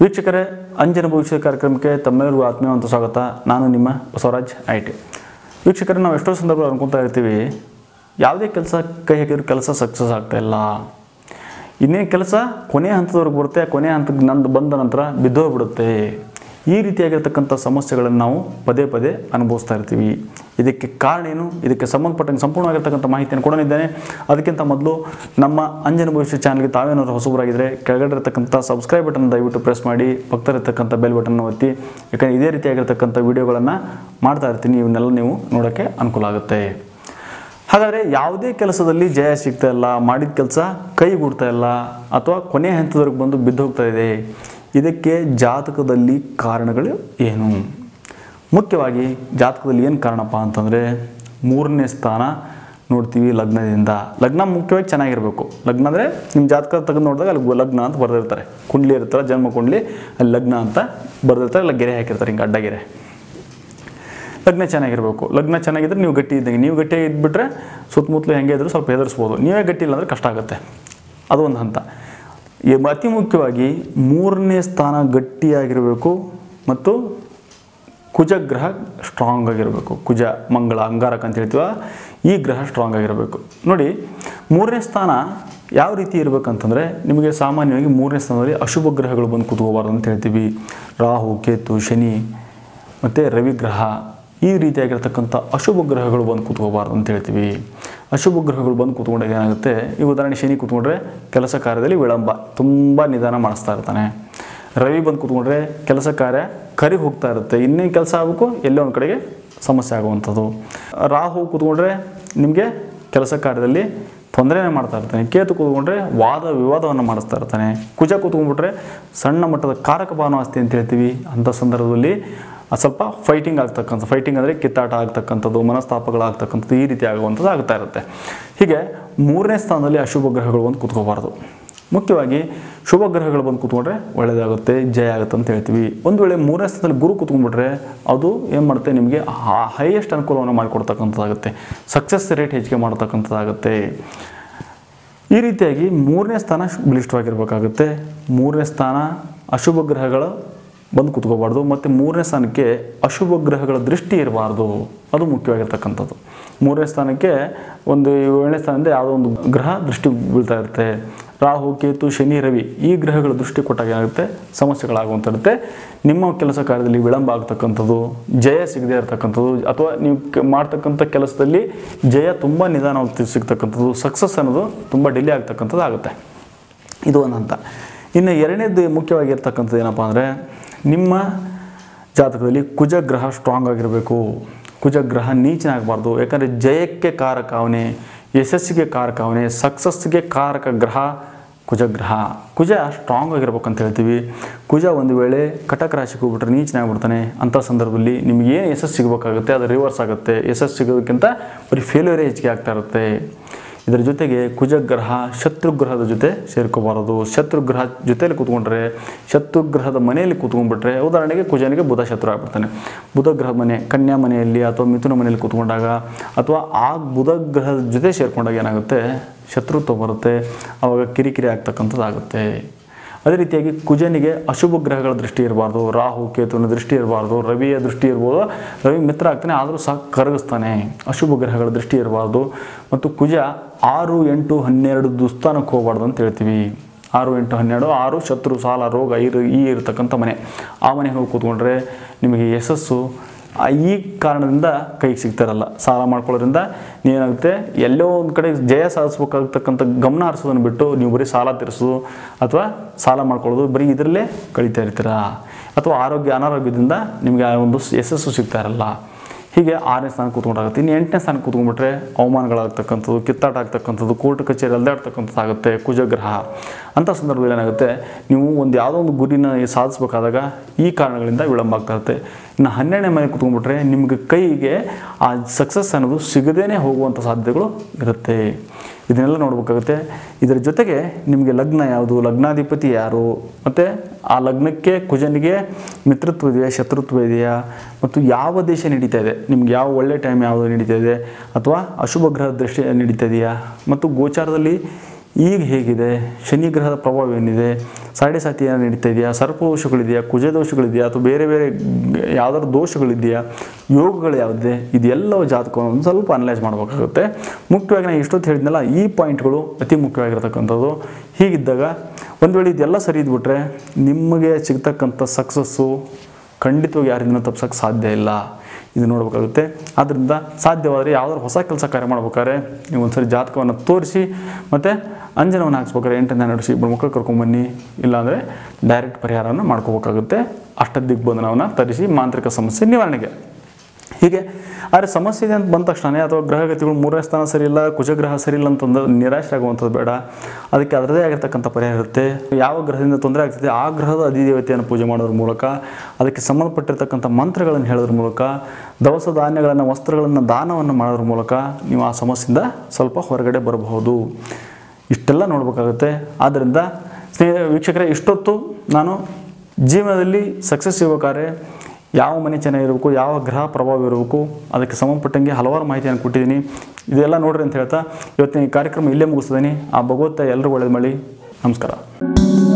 ವೀಕ್ಷಕರೇ ಅಂಜನ ಭವಿಷ್ಯ ಕಾರ್ಯಕ್ರಮಕ್ಕೆ ತಮ್ಮೆಲ್ಲರಿಗೂ ಆತ್ಮೀಯವಂತ ಸ್ವಾಗತ ನಾನು ನಿಮ್ಮ ಬಸವರಾಜ್ ಐ ಟಿ ವೀಕ್ಷಕರೇ ನಾವು ಎಷ್ಟೋ ಸಂದರ್ಭ ಅನ್ಕೊತಾ ಇರ್ತೀವಿ ಯಾವುದೇ ಕೆಲಸ ಕೈ ಹಾಕಿದ್ರು ಕೆಲಸ ಸಕ್ಸಸ್ ಆಗ್ತಾ ಇಲ್ಲ ಇನ್ನೇನು ಕೆಲಸ ಕೊನೆ ಹಂತದವರೆಗೆ ಬರುತ್ತೆ ಕೊನೆ ಹಂತಕ್ಕೆ ನಂದು ಬಂದ ನಂತರ ಬಿದ್ದೋಗ್ಬಿಡುತ್ತೆ ಈ ರೀತಿಯಾಗಿರ್ತಕ್ಕಂಥ ಸಮಸ್ಯೆಗಳನ್ನು ನಾವು ಪದೇ ಪದೇ ಅನುಭವಿಸ್ತಾ ಇರ್ತೀವಿ ಇದಕ್ಕೆ ಕಾರಣ ಏನು ಇದಕ್ಕೆ ಸಂಬಂಧಪಟ್ಟಂಗೆ ಸಂಪೂರ್ಣವಾಗಿರ್ತಕ್ಕಂಥ ಮಾಹಿತಿಯನ್ನು ಕೊಡಲಿದ್ದೇನೆ ಅದಕ್ಕಿಂತ ಮೊದಲು ನಮ್ಮ ಅಂಜನ ಭವಿಷ್ಯ ಚಾನಲ್ಗೆ ತಾವೇನಾದ್ರು ಹೊಸಬರಾಗಿದ್ದರೆ ಕೆಳಗಡೆ ಇರತಕ್ಕಂಥ ಸಬ್ಸ್ಕ್ರೈಬ್ ಬಟನ್ ದಯವಿಟ್ಟು ಪ್ರೆಸ್ ಮಾಡಿ ಪಕ್ಕದಲ್ಲಿರ್ತಕ್ಕಂಥ ಬೆಲ್ ಬಟನ್ ಒತ್ತಿ ಯಾಕಂದರೆ ಇದೇ ರೀತಿಯಾಗಿರ್ತಕ್ಕಂಥ ವಿಡಿಯೋಗಳನ್ನು ಮಾಡ್ತಾ ಇರ್ತೀನಿ ಇವನ್ನೆಲ್ಲ ನೀವು ನೋಡೋಕ್ಕೆ ಅನುಕೂಲ ಆಗುತ್ತೆ ಹಾಗಾದರೆ ಯಾವುದೇ ಕೆಲಸದಲ್ಲಿ ಜಯ ಸಿಗ್ತಾ ಇಲ್ಲ ಮಾಡಿದ ಕೆಲಸ ಕೈಗೂಡ್ತಾ ಇಲ್ಲ ಅಥವಾ ಕೊನೆ ಹಂತದವರೆಗೆ ಬಂದು ಬಿದ್ದು ಹೋಗ್ತಾ ಇದೆ ಇದಕ್ಕೆ ಜಾತಕದಲ್ಲಿ ಕಾರಣಗಳು ಏನು ಮುಖ್ಯವಾಗಿ ಜಾತಕದಲ್ಲಿ ಏನು ಕಾರಣಪ್ಪ ಅಂತಂದರೆ ಮೂರನೇ ಸ್ಥಾನ ನೋಡ್ತೀವಿ ಲಗ್ನದಿಂದ ಲಗ್ನ ಮುಖ್ಯವಾಗಿ ಚೆನ್ನಾಗಿರಬೇಕು ಲಗ್ನ ಅಂದರೆ ನಿಮ್ಮ ಜಾತಕ ತೆಗೆದು ನೋಡಿದಾಗ ಅಲ್ಲಿ ಲಗ್ನ ಅಂತ ಬರೆದಿರ್ತಾರೆ ಕುಂಡ್ಲಿ ಇರ್ತಾರೆ ಜನ್ಮ ಕುಂಡ್ಲಿ ಅಲ್ಲಿ ಲಗ್ನ ಅಂತ ಬರೆದಿರ್ತಾರೆ ಇಲ್ಲ ಗೆರೆ ಹಾಕಿರ್ತಾರೆ ಹಿಂಗೆ ಅಡ್ಡಗೆರೆ ಲಗ್ನ ಚೆನ್ನಾಗಿರಬೇಕು ಲಗ್ನ ಚೆನ್ನಾಗಿದ್ರೆ ನೀವು ಗಟ್ಟಿ ಇದ್ದಂಗೆ ನೀವು ಗಟ್ಟಿ ಇದ್ಬಿಟ್ರೆ ಸುತ್ತಮುತ್ತಲು ಹೆಂಗೆ ಇದ್ರೂ ಸ್ವಲ್ಪ ಹೆದರ್ಸ್ಬೋದು ನೀವೇ ಗಟ್ಟಿ ಇಲ್ಲ ಅಂದರೆ ಕಷ್ಟ ಆಗುತ್ತೆ ಅದು ಒಂದು ಹಂತ ಈ ಅತಿ ಮುಖ್ಯವಾಗಿ ಮೂರನೇ ಸ್ಥಾನ ಗಟ್ಟಿಯಾಗಿರಬೇಕು ಮತ್ತು ಕುಜ ಗ್ರಹ ಸ್ಟ್ರಾಂಗ್ ಆಗಿರಬೇಕು ಕುಜ ಮಂಗಳ ಅಂಗಾರಕ ಅಂತ ಹೇಳ್ತೀವ ಈ ಗ್ರಹ ಸ್ಟ್ರಾಂಗ್ ಆಗಿರಬೇಕು ನೋಡಿ ಮೂರನೇ ಸ್ಥಾನ ಯಾವ ರೀತಿ ಇರಬೇಕಂತಂದರೆ ನಿಮಗೆ ಸಾಮಾನ್ಯವಾಗಿ ಮೂರನೇ ಸ್ಥಾನದಲ್ಲಿ ಅಶುಭ ಗ್ರಹಗಳು ಬಂದು ಕೂತ್ಕೋಬಾರ್ದು ಅಂತ ಹೇಳ್ತೀವಿ ರಾಹು ಕೇತು ಶನಿ ಮತ್ತು ರವಿಗ್ರಹ ಈ ರೀತಿಯಾಗಿರ್ತಕ್ಕಂಥ ಅಶುಭ ಗ್ರಹಗಳು ಬಂದು ಕೂತ್ಕೋಬಾರ್ದು ಅಂತ ಹೇಳ್ತೀವಿ ಅಶುಭ ಗ್ರಹಗಳು ಬಂದು ಕೂತ್ಕೊಂಡಾಗ ಏನಾಗುತ್ತೆ ಈ ಉದಾಹರಣೆ ಶನಿ ಕೂತ್ಕೊಂಡ್ರೆ ಕೆಲಸ ಕಾರ್ಯದಲ್ಲಿ ವಿಳಂಬ ತುಂಬ ನಿಧಾನ ಮಾಡಿಸ್ತಾ ಇರ್ತಾನೆ ರವಿ ಬಂದು ಕೂತ್ಕೊಂಡ್ರೆ ಕೆಲಸ ಕಾರ್ಯ ಕರಿ ಹೋಗ್ತಾ ಇರುತ್ತೆ ಇನ್ನೇನು ಕೆಲಸ ಆಗಬೇಕು ಎಲ್ಲೋ ಒಂದು ಕಡೆಗೆ ಸಮಸ್ಯೆ ಆಗುವಂಥದ್ದು ರಾಹು ಕೂತ್ಕೊಂಡ್ರೆ ನಿಮಗೆ ಕೆಲಸ ಕಾರ್ಯದಲ್ಲಿ ತೊಂದರೆನೇ ಮಾಡ್ತಾ ಇರ್ತಾನೆ ಕೇತು ಕೂತ್ಕೊಂಡ್ರೆ ವಾದ ವಿವಾದವನ್ನು ಮಾಡಿಸ್ತಾ ಇರ್ತಾನೆ ಕುಜ ಕೂತ್ಕೊಂಡ್ಬಿಟ್ರೆ ಸಣ್ಣ ಮಟ್ಟದ ಕಾರಕ ಭಾವನಾಸ್ತಿ ಅಂತ ಹೇಳ್ತೀವಿ ಅಂಥ ಸಂದರ್ಭದಲ್ಲಿ ಅದ್ ಸ್ವಲ್ಪ ಫೈಟಿಂಗ್ ಆಗ್ತಕ್ಕಂಥ ಫೈಟಿಂಗ್ ಅಂದರೆ ಕಿತ್ತಾಟ ಆಗ್ತಕ್ಕಂಥದ್ದು ಮನಸ್ತಾಪಗಳಾಗ್ತಕ್ಕಂಥದ್ದು ಈ ರೀತಿ ಆಗುವಂಥದ್ದು ಆಗ್ತಾ ಇರುತ್ತೆ ಹೀಗೆ ಮೂರನೇ ಸ್ಥಾನದಲ್ಲಿ ಅಶುಭ ಗ್ರಹಗಳು ಬಂದು ಕೂತ್ಕೋಬಾರ್ದು ಮುಖ್ಯವಾಗಿ ಶುಭ ಗ್ರಹಗಳು ಬಂದು ಕೂತ್ಕೊಂಡ್ರೆ ಒಳ್ಳೆಯದಾಗುತ್ತೆ ಜಯ ಆಗುತ್ತೆ ಅಂತ ಹೇಳ್ತೀವಿ ಒಂದು ವೇಳೆ ಮೂರನೇ ಸ್ಥಾನದಲ್ಲಿ ಗುರು ಕೂತ್ಕೊಂಡ್ಬಿಟ್ರೆ ಅದು ಏನು ಮಾಡುತ್ತೆ ನಿಮಗೆ ಹೈಯೆಸ್ಟ್ ಅನುಕೂಲವನ್ನು ಮಾಡಿಕೊಡ್ತಕ್ಕಂಥದ್ದಾಗುತ್ತೆ ಸಕ್ಸಸ್ ರೇಟ್ ಹೆಚ್ಚಿಗೆ ಮಾಡ್ತಕ್ಕಂಥದ್ದಾಗುತ್ತೆ ಈ ರೀತಿಯಾಗಿ ಮೂರನೇ ಸ್ಥಾನ ಬಲಿಷ್ಠವಾಗಿರ್ಬೇಕಾಗುತ್ತೆ ಮೂರನೇ ಸ್ಥಾನ ಅಶುಭ ಗ್ರಹಗಳ ಬಂದು ಕೂತ್ಕೋಬಾರ್ದು ಮತ್ತು ಮೂರನೇ ಸ್ಥಾನಕ್ಕೆ ಅಶುಭ ಗ್ರಹಗಳ ದೃಷ್ಟಿ ಇರಬಾರ್ದು ಅದು ಮುಖ್ಯವಾಗಿರ್ತಕ್ಕಂಥದ್ದು ಮೂರನೇ ಸ್ಥಾನಕ್ಕೆ ಒಂದು ಏಳನೇ ಸ್ಥಾನದಿಂದ ಯಾವುದೋ ಒಂದು ಗ್ರಹ ದೃಷ್ಟಿ ಬೀಳ್ತಾ ಇರುತ್ತೆ ರಾಹು ಕೇತು ಶನಿ ರವಿ ಈ ಗ್ರಹಗಳ ದೃಷ್ಟಿ ಕೊಟ್ಟಾಗ ಏನಾಗುತ್ತೆ ಸಮಸ್ಯೆಗಳಾಗುವಂತಿರುತ್ತೆ ನಿಮ್ಮ ಕೆಲಸ ಕಾರ್ಯದಲ್ಲಿ ವಿಳಂಬ ಆಗ್ತಕ್ಕಂಥದ್ದು ಜಯ ಸಿಗದೇ ಇರತಕ್ಕಂಥದ್ದು ಅಥವಾ ನೀವು ಕ- ಮಾಡ್ತಕ್ಕಂಥ ಕೆಲಸದಲ್ಲಿ ಜಯ ತುಂಬ ನಿಧಾನವಾಗಿ ಸಿಗ್ತಕ್ಕಂಥದ್ದು ಸಕ್ಸಸ್ ಅನ್ನೋದು ತುಂಬ ಡಿಲೇ ಆಗ್ತಕ್ಕಂಥದ್ದು ಆಗುತ್ತೆ ಇದು ಒಂದು ಹಂತ ಇನ್ನು ಎರಡನೇದು ಮುಖ್ಯವಾಗಿರ್ತಕ್ಕಂಥದ್ದು ಏನಪ್ಪ ಅಂದರೆ ನಿಮ್ಮ ಜಾತಕದಲ್ಲಿ ಕುಜ ಗ್ರಹ ಸ್ಟ್ರಾಂಗ್ ಆಗಿರಬೇಕು ಕುಜ ಗ್ರಹ ನೀಚನಾಗಬಾರ್ದು ಯಾಕಂದರೆ ಜಯಕ್ಕೆ ಕಾರಕ ಅವನೇ ಯಶಸ್ಸಿಗೆ ಕಾರಕ ಅವನೇ ಸಕ್ಸಸ್ಗೆ ಕಾರಕ ಗ್ರಹ ಕುಜಗ್ರಹ ಕುಜ ಸ್ಟ್ರಾಂಗ್ ಆಗಿರ್ಬೇಕು ಅಂತ ಹೇಳ್ತೀವಿ ಕುಜ ಒಂದು ವೇಳೆ ಕಟಕ ರಾಶಿಗೆ ಹೋಗ್ಬಿಟ್ರೆ ನೀಚನಾಗ್ಬಿಡ್ತಾನೆ ಅಂಥ ಸಂದರ್ಭದಲ್ಲಿ ನಿಮ್ಗೆ ಏನು ಯಶಸ್ಸು ಸಿಗಬೇಕಾಗುತ್ತೆ ಅದು ರಿವರ್ಸ್ ಆಗುತ್ತೆ ಯಶಸ್ಸು ಸಿಗೋದಕ್ಕಿಂತ ಬರೀ ಫೇಲ್ಯೂರೇ ಹೆಚ್ಚಿಗೆ ಆಗ್ತಾ ಇರುತ್ತೆ ಇದರ ಜೊತೆಗೆ ಕುಜಗ್ರಹ ಶತ್ರುಗ್ರಹದ ಜೊತೆ ಸೇರ್ಕೋಬಾರದು ಶತ್ರುಗ್ರಹ ಜೊತೆಯಲ್ಲಿ ಕೂತ್ಕೊಂಡ್ರೆ ಶತ್ರುಗ್ರಹದ ಮನೆಯಲ್ಲಿ ಕೂತ್ಕೊಂಡ್ಬಿಟ್ರೆ ಉದಾಹರಣೆಗೆ ಕುಜನಿಗೆ ಬುಧ ಶತ್ರು ಆಗ್ಬಿಡ್ತಾನೆ ಬುಧ ಗ್ರಹ ಮನೆ ಕನ್ಯಾ ಮನೆಯಲ್ಲಿ ಅಥವಾ ಮಿಥುನ ಮನೆಯಲ್ಲಿ ಕೂತ್ಕೊಂಡಾಗ ಅಥವಾ ಆ ಬುಧ ಗ್ರಹದ ಜೊತೆ ಸೇರ್ಕೊಂಡಾಗ ಏನಾಗುತ್ತೆ ಶತ್ರುತ್ವ ಬರುತ್ತೆ ಆವಾಗ ಕಿರಿಕಿರಿ ಆಗ್ತಕ್ಕಂಥದ್ದಾಗುತ್ತೆ ಅದೇ ರೀತಿಯಾಗಿ ಕುಜನಿಗೆ ಅಶುಭ ಗ್ರಹಗಳ ದೃಷ್ಟಿ ಇರಬಾರ್ದು ರಾಹು ಕೇತುವಿನ ದೃಷ್ಟಿ ಇರಬಾರ್ದು ರವಿಯ ದೃಷ್ಟಿ ಇರ್ಬೋದು ರವಿ ಮಿತ್ರ ಆಗ್ತಾನೆ ಆದರೂ ಸಹ ಕರಗಿಸ್ತಾನೆ ಅಶುಭ ಗ್ರಹಗಳ ದೃಷ್ಟಿ ಇರಬಾರ್ದು ಮತ್ತು ಕುಜ ಆರು ಎಂಟು ಹನ್ನೆರಡು ದುಸ್ಥಾನಕ್ಕೆ ಹೋಗಬಾರ್ದು ಅಂತ ಹೇಳ್ತೀವಿ ಆರು ಎಂಟು ಹನ್ನೆರಡು ಆರು ಶತ್ರು ಸಾಲ ರೋಗ ಈ ಈ ಇರತಕ್ಕಂಥ ಮನೆ ಆ ಮನೆಗೆ ಹೋಗಿ ಕೂತ್ಕೊಂಡ್ರೆ ನಿಮಗೆ ಯಶಸ್ಸು ಆ ಈ ಕಾರಣದಿಂದ ಕೈಗೆ ಸಿಗ್ತಾರಲ್ಲ ಸಾಲ ಮಾಡ್ಕೊಳ್ಳೋದ್ರಿಂದ ನೀವೇನಾಗುತ್ತೆ ಎಲ್ಲೋ ಒಂದು ಕಡೆ ಜಯ ಸಾಧಿಸ್ಬೇಕಾಗ್ತಕ್ಕಂಥ ಗಮನ ಹರಿಸೋದನ್ನು ಬಿಟ್ಟು ನೀವು ಬರೀ ಸಾಲ ತೀರಿಸೋದು ಅಥವಾ ಸಾಲ ಮಾಡ್ಕೊಳ್ಳೋದು ಬರೀ ಇದರಲ್ಲೇ ಕಳೀತಾ ಇರ್ತೀರಾ ಅಥವಾ ಆರೋಗ್ಯ ಅನಾರೋಗ್ಯದಿಂದ ನಿಮಗೆ ಆ ಒಂದು ಯಶಸ್ಸು ಸಿಗ್ತಾ ಇರಲ್ಲ ಹೀಗೆ ಆರನೇ ಸ್ಥಾನ ಕೂತ್ಕೊಂಡಾಗುತ್ತೆ ಇನ್ನು ಎಂಟನೇ ಸ್ಥಾನ ಕೂತ್ಕೊಂಡ್ಬಿಟ್ರೆ ಅವಮಾನಗಳಾಗ್ತಕ್ಕಂಥದ್ದು ಕಿತ್ತಾಟ ಆಗ್ತಕ್ಕಂಥದ್ದು ಕೋರ್ಟ್ ಕಚೇರಿ ಅಲ್ದಾಡ್ತಕ್ಕಂಥದ್ದು ಆಗುತ್ತೆ ಕುಜಗ್ರಹ ಅಂಥ ಸಂದರ್ಭದಲ್ಲಿ ಏನಾಗುತ್ತೆ ನೀವು ಒಂದು ಯಾವುದೋ ಒಂದು ಗುರಿನ ಸಾಧಿಸ್ಬೇಕಾದಾಗ ಈ ಕಾರಣಗಳಿಂದ ವಿಳಂಬ ಆಗ್ತಾ ಇರುತ್ತೆ ಇನ್ನು ಹನ್ನೆರಡನೇ ಮನೆ ಕೂತ್ಕೊಂಡ್ಬಿಟ್ರೆ ನಿಮಗೆ ಕೈಗೆ ಆ ಸಕ್ಸಸ್ ಅನ್ನೋದು ಸಿಗದೇನೆ ಹೋಗುವಂಥ ಸಾಧ್ಯತೆಗಳು ಇರುತ್ತೆ ಇದನ್ನೆಲ್ಲ ನೋಡಬೇಕಾಗುತ್ತೆ ಇದರ ಜೊತೆಗೆ ನಿಮಗೆ ಲಗ್ನ ಯಾವುದು ಲಗ್ನಾಧಿಪತಿ ಯಾರು ಮತ್ತು ಆ ಲಗ್ನಕ್ಕೆ ಕುಜನಿಗೆ ಮಿತ್ರತ್ವ ಇದೆಯಾ ಶತ್ರುತ್ವ ಇದೆಯಾ ಮತ್ತು ಯಾವ ದೇಶ ನಡೀತಾ ಇದೆ ನಿಮ್ಗೆ ಯಾವ ಒಳ್ಳೆ ಟೈಮ್ ಯಾವುದು ನಡೀತಾ ಇದೆ ಅಥವಾ ಅಶುಭ ಗ್ರಹ ದೃಷ್ಟಿ ನಡೀತಾ ಇದೆಯಾ ಮತ್ತು ಗೋಚಾರದಲ್ಲಿ ಈಗ ಹೇಗಿದೆ ಶನಿ ಗ್ರಹದ ಪ್ರಭಾವ ಏನಿದೆ ಸಾಡೆ ಸಾತಿ ಏನಾರು ನಡೀತಾ ಇದೆಯಾ ಸರ್ಪದೋಷಗಳಿದೆಯಾ ಕುಜದೋಷಗಳಿದೆಯಾ ಅಥವಾ ಬೇರೆ ಬೇರೆ ಯಾವ್ದಾದ್ರು ದೋಷಗಳಿದೆಯಾ ಯೋಗಗಳು ಯಾವುದಿದೆ ಇದೆಲ್ಲವೂ ಜಾತಕವನ್ನು ಒಂದು ಸ್ವಲ್ಪ ಅನಲೈಸ್ ಮಾಡಬೇಕಾಗುತ್ತೆ ಮುಖ್ಯವಾಗಿ ನಾನು ಇಷ್ಟೊತ್ತು ಹೇಳಿದ್ನಲ್ಲ ಈ ಪಾಯಿಂಟ್ಗಳು ಅತಿ ಮುಖ್ಯವಾಗಿರ್ತಕ್ಕಂಥದ್ದು ಹೀಗಿದ್ದಾಗ ಒಂದು ವೇಳೆ ಇದೆಲ್ಲ ಸರಿ ಇದ್ಬಿಟ್ರೆ ನಿಮಗೆ ಸಿಗ್ತಕ್ಕಂಥ ಸಕ್ಸಸ್ಸು ಖಂಡಿತವಾಗಿ ಯಾರಿಂದ ತಪ್ಸೋಕ್ಕೆ ಸಾಧ್ಯ ಇಲ್ಲ ಇದು ನೋಡಬೇಕಾಗುತ್ತೆ ಆದ್ದರಿಂದ ಸಾಧ್ಯವಾದರೆ ಯಾವ್ದಾದ್ರು ಹೊಸ ಕೆಲಸ ಕಾರ್ಯ ಮಾಡ್ಬೇಕಾದ್ರೆ ನೀವು ಒಂದ್ಸರಿ ಜಾತಕವನ್ನು ತೋರಿಸಿ ಮತ್ತು ಅಂಜನವನ್ನು ಹಾಕ್ಸ್ಬೇಕಾದ್ರೆ ಎಂಟನೇ ನಡೆಸಿ ಇಬ್ಬರು ಮಕ್ಕಳು ಕರ್ಕೊಂಬನ್ನಿ ಇಲ್ಲಾಂದರೆ ಡೈರೆಕ್ಟ್ ಪರಿಹಾರವನ್ನು ಮಾಡ್ಕೋಬೇಕಾಗುತ್ತೆ ಅಷ್ಟ ದಿಗ್ಬಂಧನವನ್ನು ತರಿಸಿ ಮಾಂತ್ರಿಕ ಸಮಸ್ಯೆ ನಿವಾರಣೆಗೆ ಹೀಗೆ ಆದರೆ ಸಮಸ್ಯೆ ಇದೆ ಅಂತ ಬಂದ ತಕ್ಷಣ ಅಥವಾ ಗ್ರಹಗತಿಗಳು ಮೂರನೇ ಸ್ಥಾನ ಸರಿ ಇಲ್ಲ ಕುಜಗ್ರಹ ಸರಿ ಇಲ್ಲ ಅಂತಂದು ನಿರಾಶೆ ಆಗುವಂಥದ್ದು ಬೇಡ ಅದಕ್ಕೆ ಅದರದೇ ಆಗಿರ್ತಕ್ಕಂಥ ಪರಿಹಾರ ಇರುತ್ತೆ ಯಾವ ಗ್ರಹದಿಂದ ತೊಂದರೆ ಆಗ್ತಿದೆ ಆ ಗ್ರಹದ ಅಧಿದೇವತೆಯನ್ನು ಪೂಜೆ ಮಾಡೋದ್ರ ಮೂಲಕ ಅದಕ್ಕೆ ಸಂಬಂಧಪಟ್ಟಿರ್ತಕ್ಕಂಥ ಮಂತ್ರಗಳನ್ನು ಹೇಳೋದ್ರ ಮೂಲಕ ದವಸ ಧಾನ್ಯಗಳನ್ನು ವಸ್ತ್ರಗಳನ್ನು ದಾನವನ್ನು ಮಾಡೋದ್ರ ಮೂಲಕ ನೀವು ಆ ಸಮಸ್ಯೆಯಿಂದ ಸ್ವಲ್ಪ ಹೊರಗಡೆ ಬರಬಹುದು ಇಷ್ಟೆಲ್ಲ ನೋಡಬೇಕಾಗುತ್ತೆ ಆದ್ದರಿಂದ ಸ್ನೇಹ ವೀಕ್ಷಕರೇ ಇಷ್ಟೊತ್ತು ನಾನು ಜೀವನದಲ್ಲಿ ಸಕ್ಸಸ್ ಸಿಗಬೇಕಾದ್ರೆ ಯಾವ ಮನೆ ಚೆನ್ನಾಗಿರಬೇಕು ಯಾವ ಗ್ರಹ ಪ್ರಭಾವ ಇರಬೇಕು ಅದಕ್ಕೆ ಸಂಬಂಧಪಟ್ಟಂಗೆ ಹಲವಾರು ಮಾಹಿತಿಯನ್ನು ಕೊಟ್ಟಿದ್ದೀನಿ ಇದೆಲ್ಲ ನೋಡ್ರಿ ಅಂತ ಹೇಳ್ತಾ ಇವತ್ತಿನ ಈ ಕಾರ್ಯಕ್ರಮ ಇಲ್ಲೇ ಮುಗಿಸ್ತಿದ್ದೀನಿ ಆ ಭಗವಂತ ಎಲ್ಲರೂ ಒಳ್ಳೇದು ಮಾಡಿ ನಮಸ್ಕಾರ